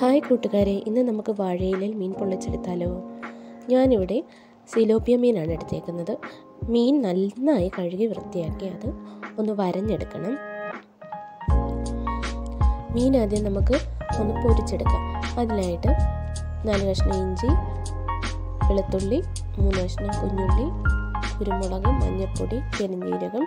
hi കൂട്ടുകാരെ ഇന്ന് നമുക്ക് വാഴയിലയിൽ മീൻ പൊള്ളിച്ചെടുത്താലോ ഞാനിവിടെ സിലോപ്പിയ മീനാണ് എടുത്തേക്കുന്നത് മീൻ നന്നായി കഴുകി വൃത്തിയാക്കി അത് ഒന്ന് വരഞ്ഞെടുക്കണം മീൻ ആദ്യം നമുക്ക് ഒന്ന് പൊരിച്ചെടുക്കാം അതിനായിട്ട് നാല് കഷ്ണം ഇഞ്ചി വെളുത്തുള്ളി മൂന്ന് കഷ്ണം കുഞ്ഞുള്ളി കുരുമുളക് മഞ്ഞൾപ്പൊടി പെരുംജീരകം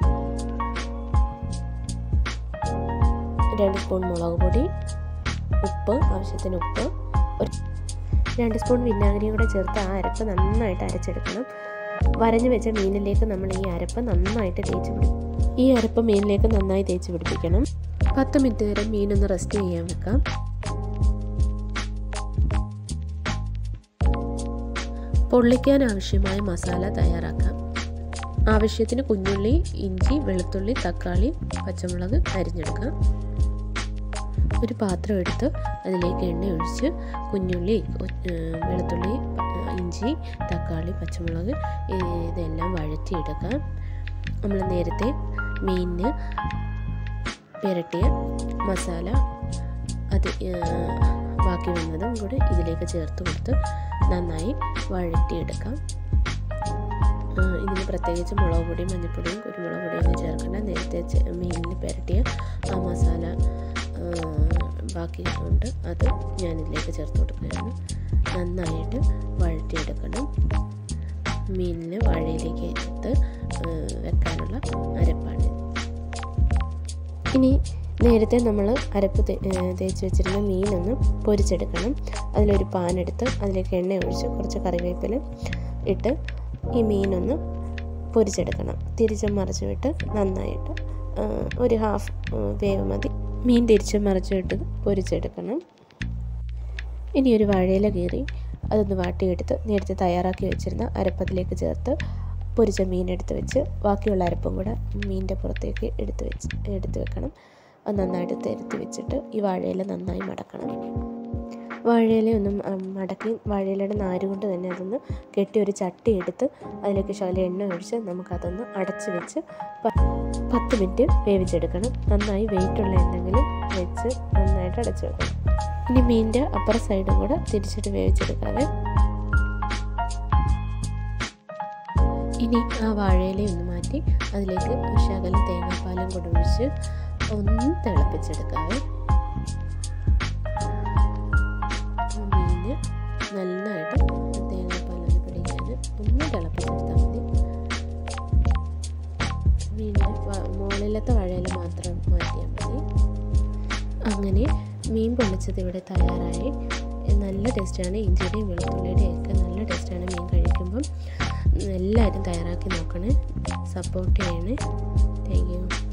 രണ്ട് സ്പൂൺ മുളക് പൊടി ഉപ്പ് ആവശ്യത്തിന് ഉപ്പ് ഒരു രണ്ട് സ്പൂൺ വിനാഗിരിയും കൂടെ ചേർത്ത് ആ അരപ്പ് നന്നായിട്ട് അരച്ചെടുക്കണം വരഞ്ഞു വെച്ച മീനിലേക്ക് നമ്മൾ ഈ അരപ്പ് നന്നായിട്ട് തേച്ച് പിടിക്കും ഈ അരപ്പ് മീനിലേക്ക് നന്നായി തേച്ച് പിടിപ്പിക്കണം പത്ത് മിനിറ്റ് നേരം മീനൊന്ന് റെസ്റ്റ് ചെയ്യാൻ വെക്കാം പൊള്ളിക്കാൻ ആവശ്യമായ മസാല തയ്യാറാക്കാം ആവശ്യത്തിന് കുഞ്ഞുള്ളി ഇഞ്ചി വെളുത്തുള്ളി തക്കാളി പച്ചമുളക് അരിഞ്ഞെടുക്കാം ഒരു പാത്രം എടുത്ത് അതിലേക്ക് എണ്ണ ഒഴിച്ച് കുഞ്ഞുള്ളി വെളുത്തുള്ളി ഇഞ്ചി തക്കാളി പച്ചമുളക് ഇതെല്ലാം വഴറ്റിയെടുക്കാം നമ്മൾ നേരത്തെ മീനിന് പുരട്ടിയ മസാല അത് ബാക്കി വന്നതും കൂടെ ഇതിലേക്ക് ചേർത്ത് കൊടുത്ത് നന്നായി വഴറ്റിയെടുക്കാം ഇതിന് പ്രത്യേകിച്ച് മുളക് പൊടിയും മഞ്ഞൾപ്പൊടിയും കുരുമുളക് പൊടിയൊന്നും ചേർക്കേണ്ട നേരത്തെ മീനിൽ പുരട്ടിയ ആ മസാല ബാക്കി ഉണ്ട് അത് ഞാനിതിലേക്ക് ചേർത്ത് കൊടുക്കുകയാണ് നന്നായിട്ട് വഴറ്റിയെടുക്കണം മീനിന് വാഴയിലേക്ക് എടുത്ത് വെക്കാനുള്ള അരപ്പാണ് ഇനി നേരത്തെ നമ്മൾ അരപ്പ് തേച്ച് വെച്ചിരുന്ന മീനൊന്ന് പൊരിച്ചെടുക്കണം അതിലൊരു പാൻ എടുത്ത് അതിലേക്ക് എണ്ണ ഒഴിച്ച് കുറച്ച് കറിവേപ്പില ഇട്ട് ഈ മീനൊന്ന് പൊരിച്ചെടുക്കണം തിരിച്ചും മറിച്ചും ഇട്ട് നന്നായിട്ട് ഒരു ഹാഫ് വേവ് മതി മീൻ തിരിച്ചും മറിച്ചും ഇട്ട് പൊരിച്ചെടുക്കണം ഇനി ഒരു വാഴയില കീറി അതൊന്ന് വാട്ടിയെടുത്ത് നേരത്തെ തയ്യാറാക്കി വെച്ചിരുന്ന അരപ്പത്തിലേക്ക് ചേർത്ത് പൊരിച്ച മീൻ എടുത്ത് വെച്ച് ബാക്കിയുള്ള അരപ്പും കൂടെ മീനിൻ്റെ പുറത്തേക്ക് എടുത്ത് വെച്ച് എടുത്ത് വെക്കണം അത് നന്നായിട്ട് തിരുത്തി വെച്ചിട്ട് ഈ വാഴയില നന്നായി മടക്കണം വാഴയില ഒന്ന് മടക്കി വാഴയിലയുടെ നാര് കൊണ്ട് തന്നെ അതൊന്ന് കെട്ടി ഒരു ചട്ടി എടുത്ത് അതിലേക്ക് ശകലം എണ്ണ ഒഴിച്ച് നമുക്കതൊന്ന് അടച്ച് വെച്ച് പത്ത് മിനിറ്റ് വേവിച്ചെടുക്കണം നന്നായി വെയിറ്റുള്ള എന്തെങ്കിലും വെച്ച് നന്നായിട്ട് അടച്ചു വെക്കണം ഇനി മീനിൻ്റെ അപ്പുറ സൈഡും കൂടെ തിരിച്ചിട്ട് വേവിച്ചെടുക്കാതെ ഇനി ആ വാഴയില ഒന്ന് മാറ്റി അതിലേക്ക് ശകലം തേങ്ങാപ്പാലും കൂടെ ഒഴിച്ച് ഒന്ന് തിളപ്പിച്ചെടുക്കാവേ മീന് നന്നായിട്ട് തേങ്ങാപ്പാലൊന്ന് പിടിക്കാൻ ഒന്ന് തിളപ്പിച്ചെടുത്താൽ മതി മീനിൻ്റെ മുകളിലത്തെ വഴയില മാത്രം മാറ്റിയാൽ മതി അങ്ങനെ മീൻ പൊള്ളിച്ചത് ഇവിടെ തയ്യാറായി നല്ല ടേസ്റ്റാണ് ഇഞ്ചിയുടെയും വെളുത്തുള്ളിയുടെയും ഒക്കെ നല്ല ടേസ്റ്റാണ് മീൻ കഴിക്കുമ്പം എല്ലാവരും തയ്യാറാക്കി നോക്കണേ സപ്പോർട്ട് ചെയ്യണേ താങ്ക് യു